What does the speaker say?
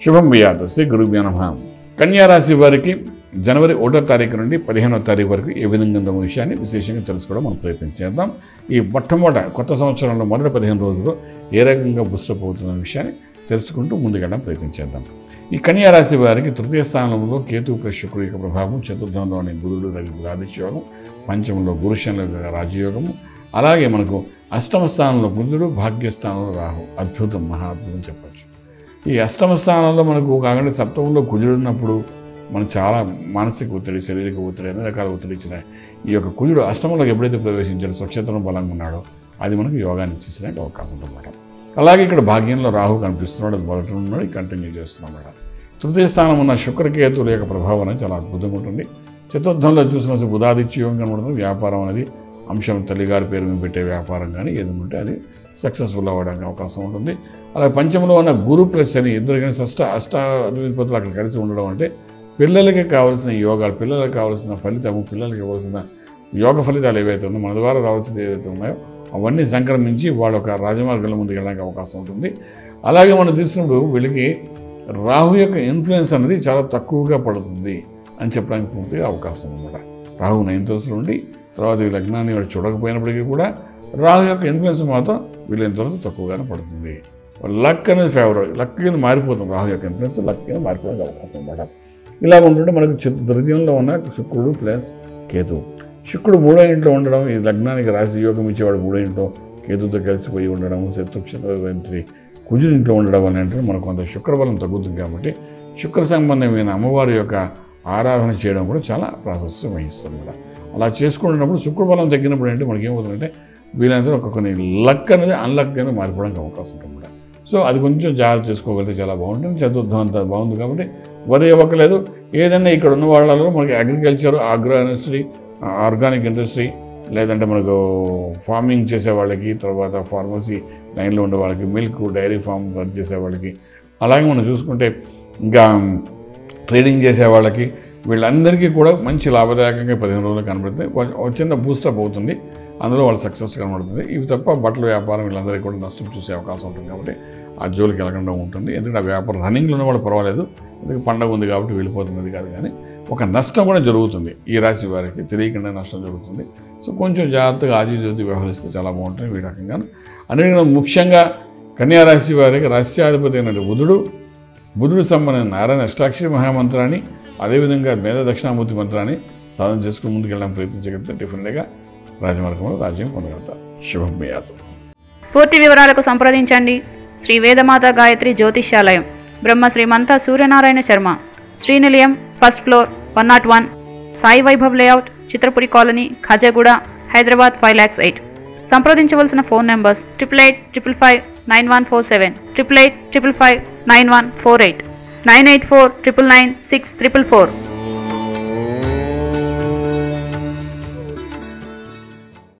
శుభం వ్యాధు శ్రీ గురుభ్యో నమ కన్యా రాశి వారికి జనవరి ఒకటో తారీఖు నుండి పదిహేనో తారీఖు వరకు ఏ విధంగా ఉందో విషయాన్ని విశేషంగా తెలుసుకోవడం మనం ప్రయత్నం చేద్దాం ఈ మొట్టమొదట కొత్త సంవత్సరంలో మొదటి పదిహేను రోజులు ఏ రకంగా బుస్టప్ అవుతున్న విషయాన్ని తెలుసుకుంటూ ముందుకెళ్ళడం ప్రయత్నం చేద్దాం ఈ కన్యా రాశి వారికి తృతీయ స్థానంలో కేతు ప్లస్ శుక్రుడి యొక్క ప్రభావం చతుర్థంలోని బుధుడు రవి ఆదిత్యయోగం పంచమంలో గురుశనుల యొక్క రాజయోగము అలాగే మనకు అష్టమ స్థానంలో బుధుడు భాగ్యస్థానంలో రాహు అద్భుతం మహా అద్భుతం చెప్పచ్చు ఈ అష్టమ స్థానంలో మనకు కాకుండా సప్తమంలో కుజుడు ఉన్నప్పుడు మనకు చాలా మానసిక ఒత్తిడి శారీరక ఒత్తిడి అన్ని రకాల ఒత్తిడి ఇచ్చిన ఈ యొక్క కుజుడు అష్టమంలోకి ఎప్పుడైతే ప్రవేశించాడో స్వచ్ఛతను బలంగా ఉన్నాడో అది మనకు యోగాన్ని ఇచ్చేసడానికి అవకాశం ఉందన్నమాట అలాగే ఇక్కడ భాగ్యంలో రాహు కనిపిస్తున్నాడు అది మొదట ఉన్నాడు కంటిన్యూ చేస్తున్నాడు తృతీయ స్థానం ఉన్న శుక్రకేతుల యొక్క ప్రభావం అనేది చాలా అద్భుతంగా ఉంటుంది చతుర్థంలో చూసిన బుధాదిత్యం కనబడుతుంది వ్యాపారం అనేది అంశం తల్లిగారి పేరు మీద పెట్టే వ్యాపారం కానీ ఏది ఉంటే అది సక్సెస్ఫుల్ అవ్వడానికి అవకాశం ఉంటుంది అలాగే పంచంలో ఉన్న గురు ప్లస్ అని ఇద్దరు కానీ షష్ట అష్ట అధిపతులు అక్కడ కలిసి ఉండడం అంటే పిల్లలకి కావాల్సిన యోగాలు పిల్లలకు కావాల్సిన ఫలితము పిల్లలకి ఇవ్వాల్సిన యోగ ఫలితాలు ఏవైతే ఉన్నాయో మన ద్వారా రావాల్సినవి ఏవైతే ఉన్నాయో అవన్నీ సంక్రమించి వాళ్ళ ఒక రాజమార్గంలో ముందుకు వెళ్ళడానికి అవకాశం ఉంటుంది అలాగే మనం చూసినప్పుడు వీళ్ళకి రాహు యొక్క ఇన్ఫ్లుయెన్స్ అనేది చాలా తక్కువగా పడుతుంది అని చెప్పడానికి పూర్తిగా అవకాశం అనమాట రాహు నైన్త్ హౌస్లో ఉండి తర్వాత ఈ లగ్నాన్ని వాడు చూడకపోయినప్పటికీ కూడా రాహు యొక్క ఇన్ఫ్లుయెన్స్ మాత్రం వీళ్ళ ఇంతవరకు తక్కువగానే పడుతుంది లక్ అనేది ఫేవర్ లక్ కింద మారిపోతుంది రాహు యొక్క ఇన్ఫ్లుయెన్స్ లక్ కింద మారిపోవడానికి అవకాశం అనమాట ఇలా ఉంటుంటే మనకు చిత్త తృతీయంలో ఉన్న శుక్రుడు ప్లస్ కేతు శుక్రుడు మూడో ఇంట్లో ఉండడం ఈ లగ్నానికి రాశి యోగం ఇచ్చేవాడు మూడో ఇంట్లో కేతుతో కలిసిపోయి ఉండడం శత్రుక్షేత్ర కుజుడు ఇంట్లో ఉండడం వల్ల అంటే మనకు కొంత శుక్రబలం తగ్గుతుంది కాబట్టి శుక్ర సంబంధమైన అమ్మవారి యొక్క ఆరాధన చేయడం కూడా చాలా ప్రాశస్త్యం వహిస్తుంది కూడా అలా చేసుకుంటున్నప్పుడు శుక్రబలం తగ్గినప్పుడు అంటే మనకి ఏమవుతుందంటే వీలైనంత ఒక కొన్ని లక్ అనేది అన్లక్ కింద మారిపోవడానికి అవకాశం ఉంటుంది కూడా సో అది కొంచెం జాగ్రత్త చేసుకోగలిగితే చాలా బాగుంటుంది చతుర్థం అంతా బాగుంది కాబట్టి వరి ఇవ్వకలేదు ఏదైనా ఇక్కడ ఉన్న వాళ్ళలో మనకి agriculture agro industry organic industry లేదంటే మనకు ఫార్మింగ్ చేసే వాళ్ళకి తర్వాత ఫార్మసీ లైన్లో ఉండే వాళ్ళకి మిల్క్ డైరీ ఫామ్ రన్ చేసే వాళ్ళకి అలాగే మనం చూసుకుంటే ఇంకా ట్రేడింగ్ చేసే వాళ్ళకి వీళ్ళందరికీ కూడా మంచి లాభదాయకంగా పదిహేను రోజులు కనబడుతుంది కొంచెం ఒక చిన్న బూస్టప్ అవుతుంది అందులో వాళ్ళు సక్సెస్ కనబడుతుంది ఇవి తప్ప బట్టల వ్యాపారం వీళ్ళందరికీ కూడా నష్టం చూసే అవకాశం ఉంటుంది కాబట్టి ఆ జోలికి వెళ్ళకుండా ఉంటుంది ఎందుకంటే ఆ వ్యాపారం రన్నింగ్లో ఉన్న వాళ్ళు పర్వాలేదు ఎందుకంటే పండగ ఉంది కాబట్టి వెళ్ళిపోతున్నది కాదు కానీ ఒక నష్టం కూడా జరుగుతుంది ఈ రాశి వారికి తెలియకుండా నష్టం జరుగుతుంది సో కొంచెం జాగ్రత్తగా ఆజీజ్యోతి వ్యవహరిస్తే చాలా బాగుంటుంది ఈ రకంగా అన్నిటికన్నా ముఖ్యంగా కన్యా రాశి వారికి రాశ్యాధిపతి అయినటువంటి బుధుడు బుధుడు సంబంధించిన నారాయణ అష్టాక్షరి మహామంత్రాన్ని అదేవిధంగా మేధ దక్షిణామూర్తి మంత్రాన్ని సాధన చేసుకుని ముందుకెళ్ళడానికి ప్రయత్నించగలిగితే డెఫినెట్గా రాజమార్గంలో రాజ్యం పొందగలుగుతారు శుభం యాతం పూర్తి వివరాలకు సంప్రదించండి Shri Vedamata Gayatri Jyotishyalayam Brahma Srimanta Suryanarayana Sharma Srinilayam first floor one nought one Sai Vaibhav layout Chitrapuri colony Khajaguda Hyderabad five lakhs eight సంప్రదించవలసిన phone numbers triple eight triple five nine one four seven triple eight triple five nine one four eight nine eight four triple nine six triple four